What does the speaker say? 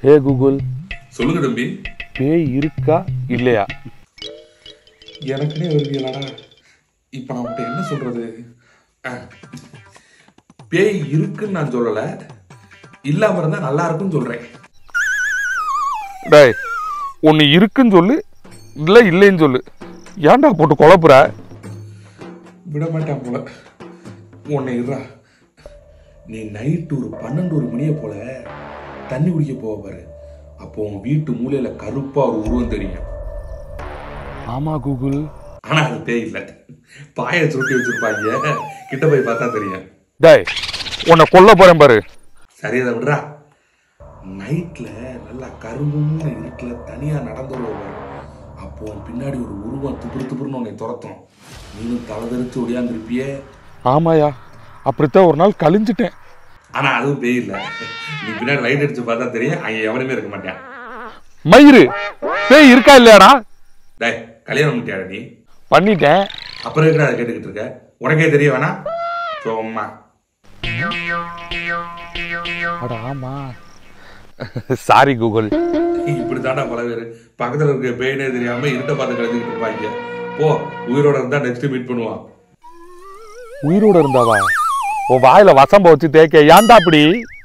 ஹே Google சொல்லுங்க தம்பி பேய் இருக்கா இல்லையா எனக்குனே வருவீங்களாடா இப்போ நான் உன்கிட்ட என்ன சொல்றது ஆ, பேய் இருக்குன்னு நான் சொல்லல இல்லாம இருந்தா நல்லா இருக்கும்னு சொல்றேன் டேய் ஒன்று இருக்குன்னு சொல்லு இல்லை இல்லைன்னு சொல்லு ஏன்டா போட்டு குழப்புற விட மாட்டான் போல உன்னை இருடா நீ நைட்டு ஒரு பன்னெண்டு ஒரு மணியை போல தண்ணி குடிக்க போக பாரு அப்போ உன் வீட்டு மூலையில கருப்பா ஒரு உருவம் தெரியும் ஆமா கூகுள் ஆனா அது பேய் இல்ல பாயை சுருட்டி வச்சிருப்பாங்க கிட்ட போய் பார்த்தா தெரியும் டேய் உன்னை கொல்ல போறேன் பாரு சரி அதை விடுறா நைட்ல நல்லா கரும்புன்னு இருட்டுல தனியா நடந்து வருவார் அப்போ உன் பின்னாடி ஒரு உருவம் துப்புரு துப்புருன்னு உன்னை துரத்தும் நீனும் தலை தெரிச்சு ஒடியாந்துருப்பியே ஆமாயா அப்படித்தான் ஒரு நாள் கழிஞ்சிட்டேன் ஆனா அதுவும் பேய் இல்ல நீ பின்னாடி லைட் அடிச்சு பார்த்தா தெரியும் அங்க எவனுமே இருக்க மாட்டான் மயிறு பேய் இருக்கா இல்லையாடா டேய் கல்யாணம் பண்ணிட்டியாடா நீ பண்ணிட்டேன் அப்புறம் இருக்கிற அதை கேட்டுக்கிட்டு இருக்க உனக்கே தெரிய வேணாம் சும்மா அட ஆமா சாரி கூகுள் இப்படி தாண்டா பல பேர் பக்கத்துல இருக்க பேயினே தெரியாம இருட்ட பார்த்து கலந்துக்கிட்டு இருப்பாங்க போ உயிரோட இருந்தா நெக்ஸ்ட் மீட் பண்ணுவான் உயிரோட இருந்தாவா உன் வாயில வசம்ப வச்சு தேக்க ஏன்டா அப்படி